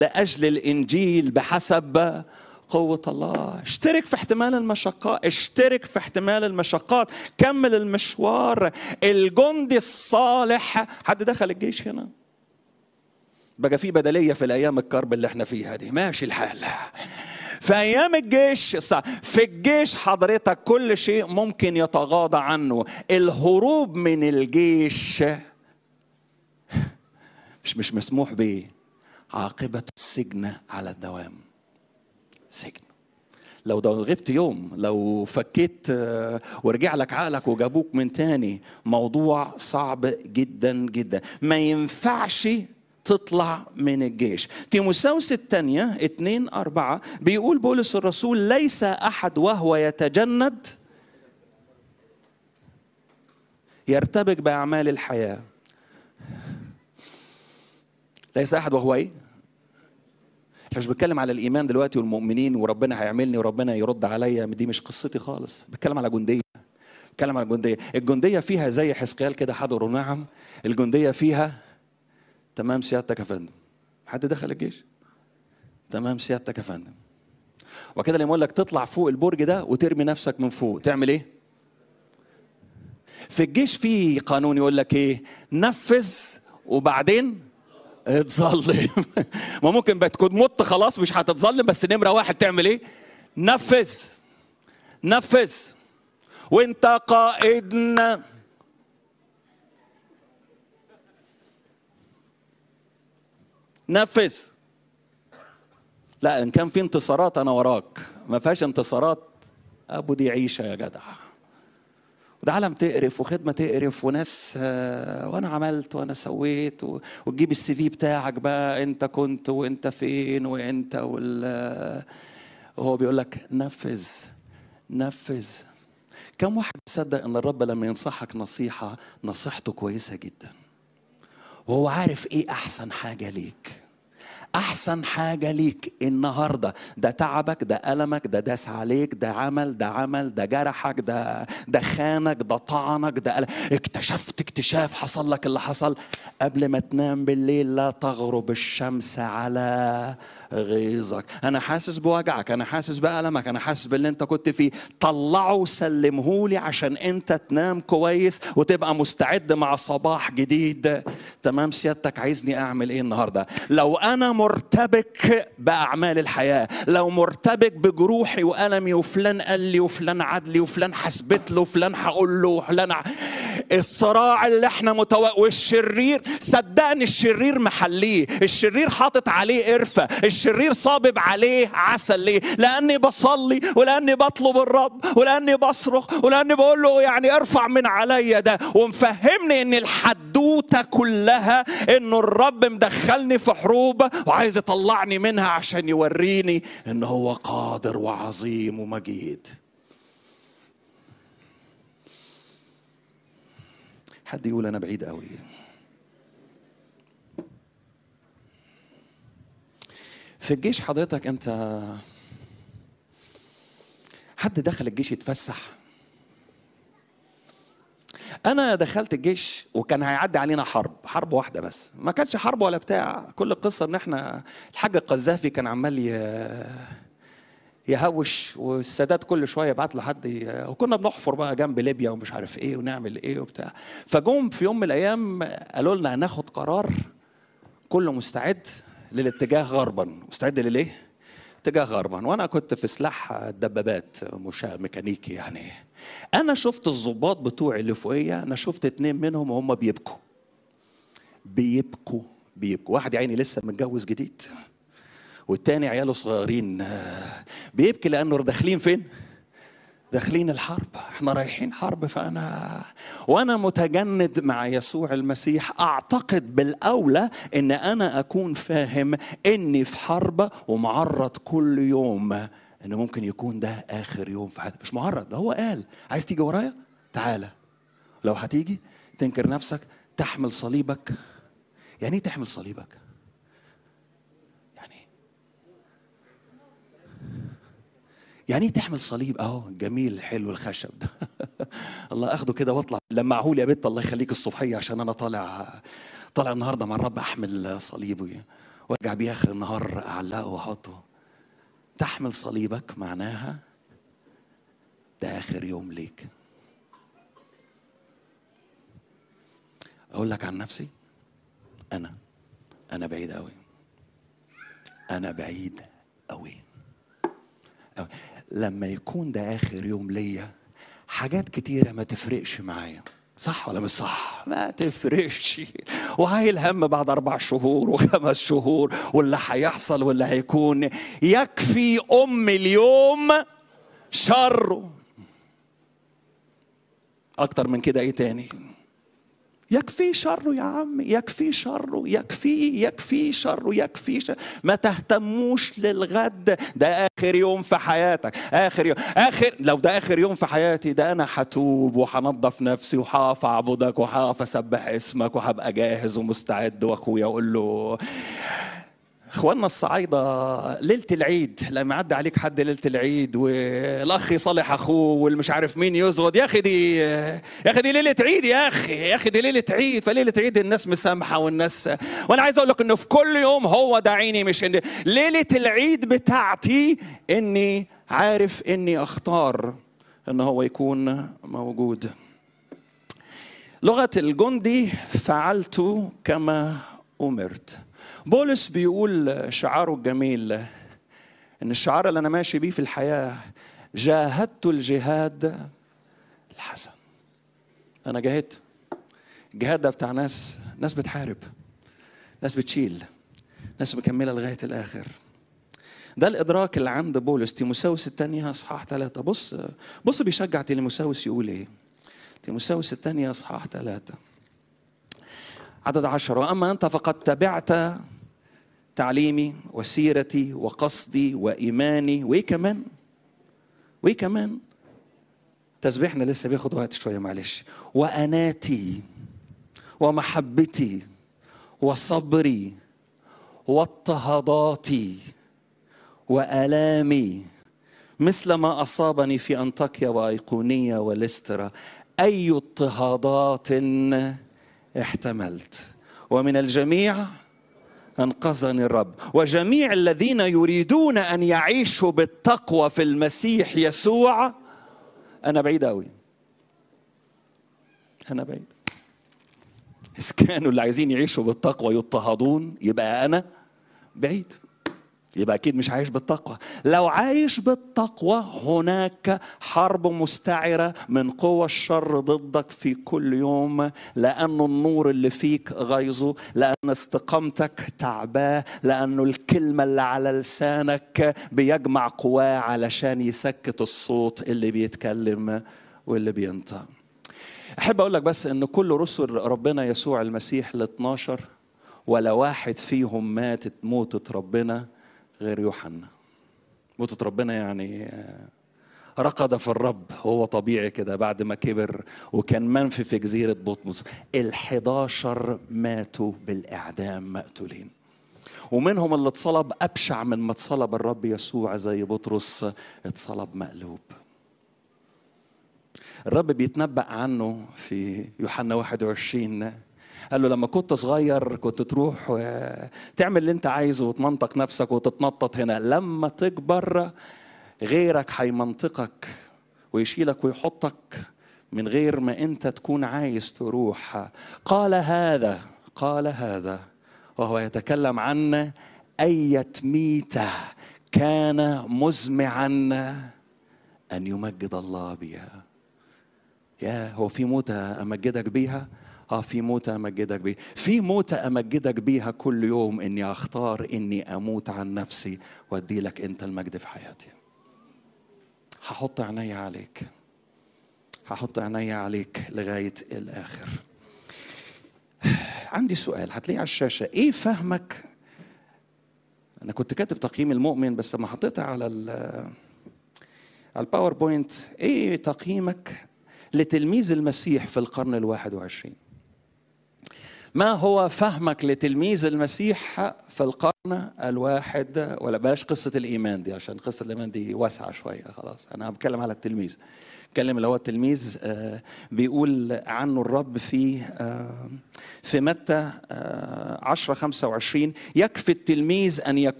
لاجل الانجيل بحسب قوة الله اشترك في احتمال المشقات اشترك في احتمال المشقات كمل المشوار الجندي الصالح حد دخل الجيش هنا بقى في بدلية في الأيام الكرب اللي احنا فيها دي ماشي الحال في أيام الجيش في الجيش حضرتك كل شيء ممكن يتغاضى عنه الهروب من الجيش مش مش مسموح به عاقبة السجن على الدوام سجن لو ده غبت يوم لو فكيت ورجع لك عقلك وجابوك من تاني موضوع صعب جدا جدا ما ينفعش تطلع من الجيش تيموساوس الثانية اتنين أربعة بيقول بولس الرسول ليس أحد وهو يتجند يرتبك بأعمال الحياة ليس أحد وهو إيه؟ احنا مش بتكلم على الايمان دلوقتي والمؤمنين وربنا هيعملني وربنا يرد عليا دي مش قصتي خالص بتكلم على جنديه بتكلم على جنديه الجنديه فيها زي حزقيال كده حضروا نعم الجنديه فيها تمام سيادتك يا فندم حد دخل الجيش تمام سيادتك يا فندم وكده لما يقول لك تطلع فوق البرج ده وترمي نفسك من فوق تعمل ايه في الجيش في قانون يقول لك ايه نفذ وبعدين اتظلم ما ممكن بقى تكون مت خلاص مش هتتظلم بس نمره واحد تعمل ايه نفذ نفذ وانت قائدنا نفذ لا ان كان في انتصارات انا وراك ما فيهاش انتصارات ابو دي عيشه يا جدع وده عالم تقرف وخدمه تقرف وناس وانا عملت وانا سويت وتجيب السي في بتاعك بقى انت كنت وانت فين وانت وال وهو بيقول لك نفذ نفذ كم واحد يصدق ان الرب لما ينصحك نصيحه نصيحته كويسه جدا وهو عارف ايه احسن حاجه ليك احسن حاجه ليك النهارده ده تعبك ده المك ده داس عليك ده عمل ده عمل ده جرحك ده ده خانك ده طعنك ده ألم. اكتشفت اكتشاف حصل لك اللي حصل قبل ما تنام بالليل لا تغرب الشمس على غيظك انا حاسس بوجعك انا حاسس بالمك انا حاسس باللي انت كنت فيه طلعه وسلمه لي عشان انت تنام كويس وتبقى مستعد مع صباح جديد تمام سيادتك عايزني اعمل ايه النهارده لو انا مرتبك باعمال الحياه لو مرتبك بجروحي والمي وفلان قال لي وفلان عدلي وفلان حسبت له وفلان هقول له وفلان ع... الصراع اللي احنا متو... والشرير صدقني الشرير محليه الشرير حاطط عليه قرفه الشرير صابب عليه عسل ليه لاني بصلي ولاني بطلب الرب ولاني بصرخ ولاني بقول له يعني ارفع من عليا ده ومفهمني ان الحدوته كلها انه الرب مدخلني في حروب وعايز يطلعني منها عشان يوريني ان هو قادر وعظيم ومجيد حد يقول انا بعيد قوي في الجيش حضرتك انت حد دخل الجيش يتفسح انا دخلت الجيش وكان هيعدي علينا حرب حرب واحده بس ما كانش حرب ولا بتاع كل القصه ان احنا الحاج القذافي كان عمال يهوش والسادات كل شويه يبعت له حد ي... وكنا بنحفر بقى جنب ليبيا ومش عارف ايه ونعمل ايه وبتاع فجم في يوم من الايام قالوا لنا هناخد قرار كله مستعد للاتجاه غربا مستعد لليه؟ اتجاه غربا وانا كنت في سلاح الدبابات مش ميكانيكي يعني انا شفت الضباط بتوعي اللي فوقيه انا شفت اتنين منهم وهم بيبكوا بيبكوا بيبكوا واحد عيني لسه متجوز جديد والتاني عياله صغيرين بيبكي لانه داخلين فين؟ داخلين الحرب احنا رايحين حرب فانا وانا متجند مع يسوع المسيح اعتقد بالاولى ان انا اكون فاهم اني في حرب ومعرض كل يوم ان ممكن يكون ده اخر يوم في حياتي مش معرض ده هو قال عايز تيجي ورايا تعالى لو هتيجي تنكر نفسك تحمل صليبك يعني ايه تحمل صليبك يعني ايه تحمل صليب اهو جميل حلو الخشب ده الله اخده كده واطلع لمعهولي يا بنت الله يخليك الصبحيه عشان انا طالع طالع النهارده مع الرب احمل صليبي وارجع بيه اخر النهار اعلقه واحطه تحمل صليبك معناها ده اخر يوم ليك اقول لك عن نفسي انا انا بعيد قوي انا بعيد قوي أوي. لما يكون ده اخر يوم ليا حاجات كتيره ما تفرقش معايا صح ولا مش صح؟ ما تفرقش وهاي الهم بعد أربع شهور وخمس شهور واللي هيحصل واللي هيكون يكفي أم اليوم شره أكتر من كده إيه تاني؟ يكفي شره يا عم يكفي شره يكفي يكفي شره يكفي شر. ما تهتموش للغد ده اخر يوم في حياتك اخر يوم اخر لو ده اخر يوم في حياتي ده انا هتوب وهنضف نفسي وهقف اعبدك وهقف اسبح اسمك وهبقى جاهز ومستعد واخويا اقول له اخواننا الصعايده ليله العيد لما يعدي عليك حد ليله العيد والاخ يصالح اخوه والمش عارف مين يزغد يا اخي دي يا اخي دي ليله عيد يا اخي يا اخي دي ليله عيد فليله عيد الناس مسامحه والناس وانا عايز اقول لك انه في كل يوم هو ده عيني مش ان ليله العيد بتاعتي اني عارف اني اختار ان هو يكون موجود لغه الجندي فعلت كما امرت بولس بيقول شعاره الجميل ان الشعار اللي انا ماشي بيه في الحياه جاهدت الجهاد الحسن انا جاهدت الجهاد ده بتاع ناس ناس بتحارب ناس بتشيل ناس مكمله لغايه الاخر ده الادراك اللي عند بولس تيموساوس الثانيه اصحاح ثلاثه بص بص بيشجع تيموساوس يقول ايه تيموساوس الثانيه اصحاح ثلاثه عدد عشرة وأما أنت فقد تبعت تعليمي وسيرتي وقصدي وإيماني وإيه كمان وإيه كمان تسبيحنا لسه بياخد وقت شوية معلش وأناتي ومحبتي وصبري واضطهاداتي وآلامي مثل ما أصابني في أنطاكيا وأيقونية ولسترا أي اضطهادات احتملت ومن الجميع انقذني الرب وجميع الذين يريدون ان يعيشوا بالتقوى في المسيح يسوع انا بعيد قوي انا بعيد اذا كانوا اللي عايزين يعيشوا بالتقوى يضطهدون يبقى انا بعيد يبقى اكيد مش عايش بالتقوى لو عايش بالتقوى هناك حرب مستعره من قوى الشر ضدك في كل يوم لانه النور اللي فيك غيظه لان استقامتك تعباه لانه الكلمه اللي على لسانك بيجمع قواه علشان يسكت الصوت اللي بيتكلم واللي بينطق احب اقول لك بس ان كل رسل ربنا يسوع المسيح ال 12 ولا واحد فيهم ماتت موتة ربنا غير يوحنا موتة ربنا يعني رقد في الرب هو طبيعي كده بعد ما كبر وكان منفي في جزيرة بطمس الحداشر ماتوا بالإعدام مقتولين ومنهم اللي اتصلب أبشع من ما اتصلب الرب يسوع زي بطرس اتصلب مقلوب الرب بيتنبأ عنه في يوحنا 21 قال له لما كنت صغير كنت تروح تعمل اللي انت عايزه وتمنطق نفسك وتتنطط هنا لما تكبر غيرك هيمنطقك ويشيلك ويحطك من غير ما انت تكون عايز تروح قال هذا قال هذا وهو يتكلم عن أية ميتة كان مزمعا أن يمجد الله بها يا هو في موتة أمجدك بيها اه في موتة امجدك بيها في موتة امجدك بيها كل يوم اني اختار اني اموت عن نفسي وادي لك انت المجد في حياتي هحط عيني عليك هحط عيني عليك لغاية الاخر عندي سؤال هتلاقيه على الشاشة ايه فهمك انا كنت كاتب تقييم المؤمن بس لما حطيتها على ال على الباوربوينت ايه تقييمك لتلميذ المسيح في القرن الواحد وعشرين ما هو فهمك لتلميذ المسيح في القرن الواحد ولا بلاش قصة الإيمان دي عشان قصة الإيمان دي واسعة شوية خلاص أنا بتكلم على التلميذ اتكلم اللي هو التلميذ آه، بيقول عنه الرب في آه، في متى 10 25 يكفي التلميذ ان يكون